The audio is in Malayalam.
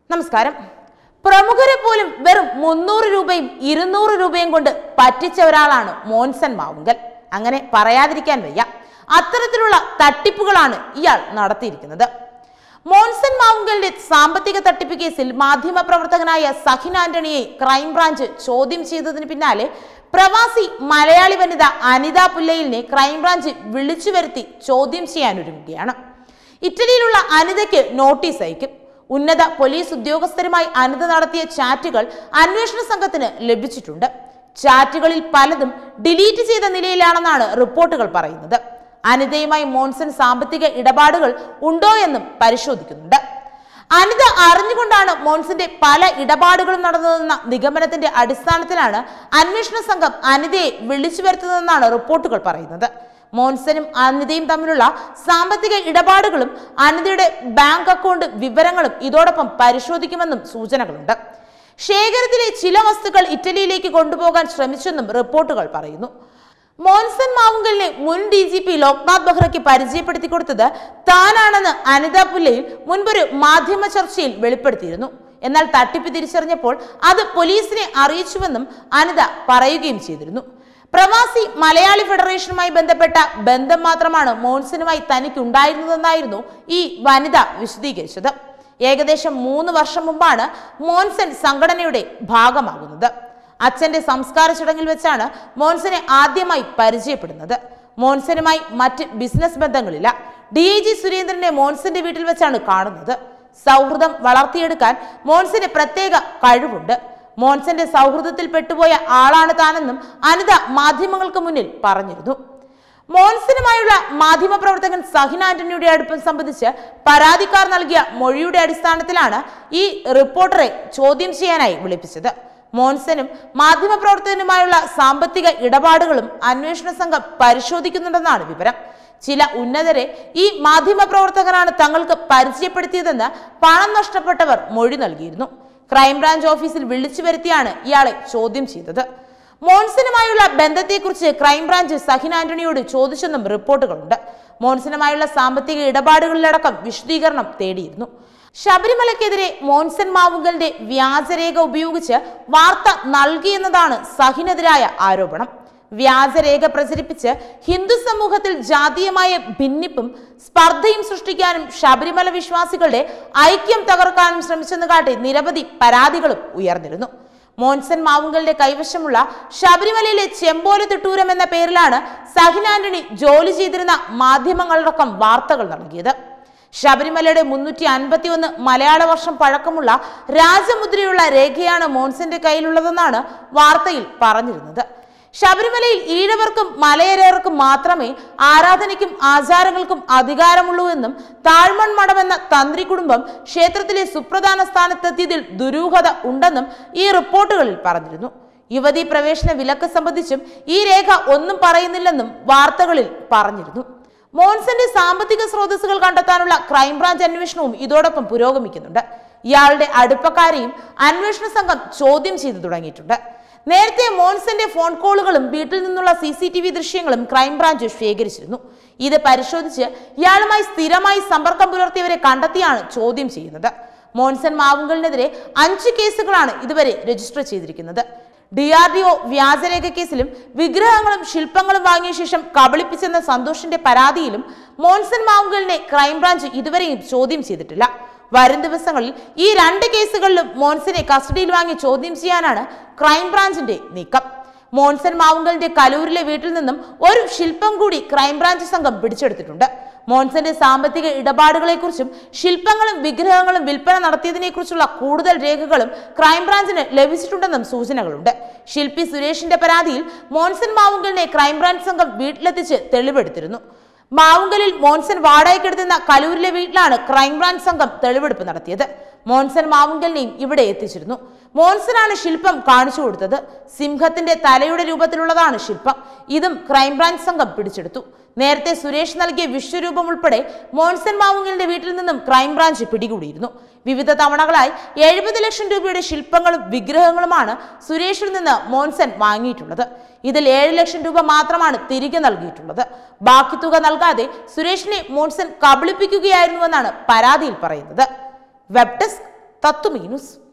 നമസ്കാരം പ്രമുഖരെ പോലും വെറും മുന്നൂറ് രൂപയും ഇരുന്നൂറ് രൂപയും കൊണ്ട് പറ്റിച്ച ഒരാളാണ് മോൻസൻ മാവുങ്കൽ അങ്ങനെ പറയാതിരിക്കാൻ വയ്യ അത്തരത്തിലുള്ള തട്ടിപ്പുകളാണ് ഇയാൾ നടത്തിയിരിക്കുന്നത് മോൻസൻ മാവുങ്കലിന്റെ സാമ്പത്തിക തട്ടിപ്പ് കേസിൽ മാധ്യമപ്രവർത്തകനായ സഹിൻ ആന്റണിയെ ക്രൈംബ്രാഞ്ച് ചോദ്യം ചെയ്തതിന് പിന്നാലെ പ്രവാസി മലയാളി വനിത അനിത പുല്ലയിലിനെ ക്രൈംബ്രാഞ്ച് വിളിച്ചു വരുത്തി ചോദ്യം ചെയ്യാനൊരുങ്ങുകയാണ് ഇറ്റലിയിലുള്ള അനിതയ്ക്ക് നോട്ടീസ് അയക്കും ഉന്നത പോലീസ് ഉദ്യോഗസ്ഥരുമായി അനിത നടത്തിയ ചാറ്റുകൾ അന്വേഷണ സംഘത്തിന് ലഭിച്ചിട്ടുണ്ട് ചാറ്റുകളിൽ പലതും ഡിലീറ്റ് ചെയ്ത നിലയിലാണെന്നാണ് റിപ്പോർട്ടുകൾ പറയുന്നത് അനിതയുമായി മോൺസൺ സാമ്പത്തിക ഇടപാടുകൾ ഉണ്ടോ എന്നും പരിശോധിക്കുന്നുണ്ട് അനിത അറിഞ്ഞുകൊണ്ടാണ് മോൺസിന്റെ പല ഇടപാടുകളും നടന്നതെന്ന നിഗമനത്തിന്റെ അടിസ്ഥാനത്തിലാണ് അന്വേഷണ സംഘം അനിതയെ വിളിച്ചു വരുത്തുന്നതെന്നാണ് റിപ്പോർട്ടുകൾ പറയുന്നത് മോൻസനും അനിതയും തമ്മിലുള്ള സാമ്പത്തിക ഇടപാടുകളും അനിതയുടെ ബാങ്ക് അക്കൗണ്ട് വിവരങ്ങളും ഇതോടൊപ്പം പരിശോധിക്കുമെന്നും സൂചനകളുണ്ട് ശേഖരത്തിലെ ചില വസ്തുക്കൾ ഇറ്റലിയിലേക്ക് കൊണ്ടുപോകാൻ ശ്രമിച്ചെന്നും റിപ്പോർട്ടുകൾ പറയുന്നു മോൻസൺ മാവുങ്കലിനെ മുൻ ഡി ജി പി ലോക്നാഥ് ബെഹ്റയ്ക്ക് പരിചയപ്പെടുത്തി കൊടുത്തത് താനാണെന്ന് അനിത പുല്ലയിൽ മുൻപൊരു മാധ്യമ ചർച്ചയിൽ വെളിപ്പെടുത്തിയിരുന്നു എന്നാൽ തട്ടിപ്പ് തിരിച്ചറിഞ്ഞപ്പോൾ അത് പോലീസിനെ അറിയിച്ചുവെന്നും അനിത പറയുകയും ചെയ്തിരുന്നു പ്രവാസി മലയാളി ഫെഡറേഷനുമായി ബന്ധപ്പെട്ട ബന്ധം മാത്രമാണ് മോൻസനുമായി തനിക്കുണ്ടായിരുന്നതെന്നായിരുന്നു ഈ വനിത വിശദീകരിച്ചത് ഏകദേശം മൂന്ന് വർഷം മുമ്പാണ് മോൻസൻ സംഘടനയുടെ ഭാഗമാകുന്നത് അച്ഛന്റെ സംസ്കാര ചടങ്ങിൽ വെച്ചാണ് മോൻസനെ ആദ്യമായി പരിചയപ്പെടുന്നത് മോൻസനുമായി മറ്റ് ബിസിനസ് ബന്ധങ്ങളില്ല ഡി ഐ ജി സുരേന്ദ്രനെ മോൻസന്റെ വീട്ടിൽ വെച്ചാണ് കാണുന്നത് സൗഹൃദം വളർത്തിയെടുക്കാൻ മോൻസന് പ്രത്യേക കഴിവുണ്ട് മോൻസന്റെ സൗഹൃദത്തിൽ പെട്ടുപോയ ആളാണ് താനെന്നും അനിത മാധ്യമങ്ങൾക്ക് മുന്നിൽ പറഞ്ഞിരുന്നു മോൻസനുമായുള്ള മാധ്യമപ്രവർത്തകൻ സഹിൻ ആന്റണിയുടെ അടുപ്പം സംബന്ധിച്ച് പരാതിക്കാർ നൽകിയ മൊഴിയുടെ അടിസ്ഥാനത്തിലാണ് ഈ റിപ്പോർട്ടറെ ചോദ്യം ചെയ്യാനായി വിളിപ്പിച്ചത് മോൻസനും മാധ്യമപ്രവർത്തകനുമായുള്ള സാമ്പത്തിക ഇടപാടുകളും അന്വേഷണ സംഘം പരിശോധിക്കുന്നുണ്ടെന്നാണ് വിവരം ചില ഉന്നതരെ ഈ മാധ്യമപ്രവർത്തകനാണ് തങ്ങൾക്ക് പരിചയപ്പെടുത്തിയതെന്ന് പണം നഷ്ടപ്പെട്ടവർ മൊഴി നൽകിയിരുന്നു ക്രൈംബ്രാഞ്ച് ഓഫീസിൽ വിളിച്ചു വരുത്തിയാണ് ഇയാളെ ചോദ്യം ചെയ്തത് മോൺസനുമായുള്ള ബന്ധത്തെക്കുറിച്ച് ക്രൈംബ്രാഞ്ച് സഹിൻ ആന്റണിയോട് ചോദിച്ചെന്നും റിപ്പോർട്ടുകളുണ്ട് മോൺസനുമായുള്ള സാമ്പത്തിക ഇടപാടുകളിലടക്കം വിശദീകരണം തേടിയിരുന്നു ശബരിമലയ്ക്കെതിരെ മോൻസൻ മാവുങ്കലിന്റെ വ്യാജരേഖ ഉപയോഗിച്ച് വാർത്ത നൽകിയെന്നതാണ് സഹിനെതിരായ ആരോപണം വ്യാജരേഖ പ്രചരിപ്പിച്ച് ഹിന്ദു സമൂഹത്തിൽ ജാതീയമായ ഭിന്നിപ്പും സ്പർദ്ധയും സൃഷ്ടിക്കാനും ശബരിമല വിശ്വാസികളുടെ ഐക്യം തകർക്കാനും ശ്രമിച്ചെന്ന് കാട്ടി നിരവധി പരാതികളും ഉയർന്നിരുന്നു മോൻസൻ മാവുങ്കലിന്റെ കൈവശമുള്ള ശബരിമലയിലെ ചെമ്പോല തിട്ടൂരം എന്ന പേരിലാണ് സഹിൻ ആന്റണി ജോലി ചെയ്തിരുന്ന മാധ്യമങ്ങളടക്കം വാർത്തകൾ നൽകിയത് ശബരിമലയുടെ മുന്നൂറ്റി അൻപത്തി ഒന്ന് മലയാള വർഷം പഴക്കമുള്ള രാജമുദ്രയുള്ള രേഖയാണ് മോൻസന്റെ കയ്യിലുള്ളതെന്നാണ് വാർത്തയിൽ പറഞ്ഞിരുന്നത് ശബരിമലയിൽ ഈഴവർക്കും മലയരർക്കും മാത്രമേ ആരാധനയ്ക്കും ആചാരങ്ങൾക്കും അധികാരമുള്ളൂ എന്നും താഴ്മൺ മഠമെന്ന തന്ത്രി കുടുംബം ക്ഷേത്രത്തിലെ സുപ്രധാന സ്ഥാനത്തെത്തിയതിൽ ദുരൂഹത ഉണ്ടെന്നും ഈ റിപ്പോർട്ടുകളിൽ പറഞ്ഞിരുന്നു യുവതീ പ്രവേശന വിലക്ക് സംബന്ധിച്ചും ഈ രേഖ ഒന്നും പറയുന്നില്ലെന്നും വാർത്തകളിൽ പറഞ്ഞിരുന്നു മോൻസന്റെ സാമ്പത്തിക സ്രോതസ്സുകൾ കണ്ടെത്താനുള്ള ക്രൈംബ്രാഞ്ച് അന്വേഷണവും ഇതോടൊപ്പം പുരോഗമിക്കുന്നുണ്ട് ഇയാളുടെ അടുപ്പക്കാരെയും അന്വേഷണ സംഘം ചോദ്യം ചെയ്തു തുടങ്ങിയിട്ടുണ്ട് നേരത്തെ മോൻസന്റെ ഫോൺ കോളുകളും വീട്ടിൽ നിന്നുള്ള സി സി ടി വി ദൃശ്യങ്ങളും ക്രൈംബ്രാഞ്ച് ശേഖരിച്ചിരുന്നു ഇത് പരിശോധിച്ച് ഇയാളുമായി സ്ഥിരമായി സമ്പർക്കം പുലർത്തിയവരെ കണ്ടെത്തിയാണ് ചോദ്യം ചെയ്യുന്നത് മോൻസൻ മാവുങ്കലിനെതിരെ അഞ്ച് കേസുകളാണ് ഇതുവരെ രജിസ്റ്റർ ചെയ്തിരിക്കുന്നത് ഡി ആർ ഡി ഒ വ്യാജരേഖ കേസിലും വിഗ്രഹങ്ങളും ശില്പങ്ങളും വാങ്ങിയ ശേഷം കബളിപ്പിച്ചെന്ന സന്തോഷിന്റെ പരാതിയിലും മോൻസൻ മാവുങ്കലിനെ ക്രൈംബ്രാഞ്ച് ഇതുവരെയും ചോദ്യം ചെയ്തിട്ടില്ല വരും ദിവസങ്ങളിൽ ഈ രണ്ട് കേസുകളിലും മോൻസനെ കസ്റ്റഡിയിൽ വാങ്ങി ചോദ്യം ചെയ്യാനാണ് ക്രൈംബ്രാഞ്ചിന്റെ നീക്കം മോൻസൻ മാവുങ്കലിന്റെ കലൂരിലെ വീട്ടിൽ നിന്നും ഒരു ശില്പം കൂടി ക്രൈംബ്രാഞ്ച് സംഘം പിടിച്ചെടുത്തിട്ടുണ്ട് മോൻസന്റെ സാമ്പത്തിക ഇടപാടുകളെക്കുറിച്ചും ശില്പങ്ങളും വിഗ്രഹങ്ങളും വിൽപ്പന നടത്തിയതിനെക്കുറിച്ചുള്ള കൂടുതൽ രേഖകളും ക്രൈംബ്രാഞ്ചിന് ലഭിച്ചിട്ടുണ്ടെന്നും സൂചനകളുണ്ട് ശില്പി സുരേഷിന്റെ പരാതിയിൽ മോൻസൻ മാവുങ്കലിനെ ക്രൈംബ്രാഞ്ച് സംഘം വീട്ടിലെത്തിച്ച് തെളിവെടുത്തിരുന്നു മാവുങ്കലിൽ മോൻസൻ വാടകയ്ക്കെടുത്തുന്ന കലൂരിലെ വീട്ടിലാണ് ക്രൈംബ്രാഞ്ച് സംഘം തെളിവെടുപ്പ് നടത്തിയത് മോൻസൻ മാവുങ്കലിനെയും ഇവിടെ എത്തിച്ചിരുന്നു മോൻസനാണ് ശില്പം കാണിച്ചു കൊടുത്തത് സിംഹത്തിന്റെ തലയുടെ രൂപത്തിലുള്ളതാണ് ശില്പം ഇതും ക്രൈംബ്രാഞ്ച് സംഘം പിടിച്ചെടുത്തു നേരത്തെ സുരേഷ് നൽകിയ വിശ്വരൂപം ഉൾപ്പെടെ മോൻസൻ മാവുങ്കലിന്റെ വീട്ടിൽ നിന്നും ക്രൈംബ്രാഞ്ച് പിടികൂടിയിരുന്നു വിവിധ തവണകളായി എഴുപത് ലക്ഷം രൂപയുടെ ശില്പങ്ങളും വിഗ്രഹങ്ങളുമാണ് സുരേഷിൽ നിന്ന് മോൻസൻ വാങ്ങിയിട്ടുള്ളത് ഇതിൽ ഏഴ് ലക്ഷം രൂപ മാത്രമാണ് തിരികെ നൽകിയിട്ടുള്ളത് ബാക്കി തുക നൽകാതെ സുരേഷിനെ മോൺസൺ കബളിപ്പിക്കുകയായിരുന്നുവെന്നാണ് പരാതിയിൽ പറയുന്നത് വെബ് ഡെസ്ക് തത്വമീ ന്യൂസ്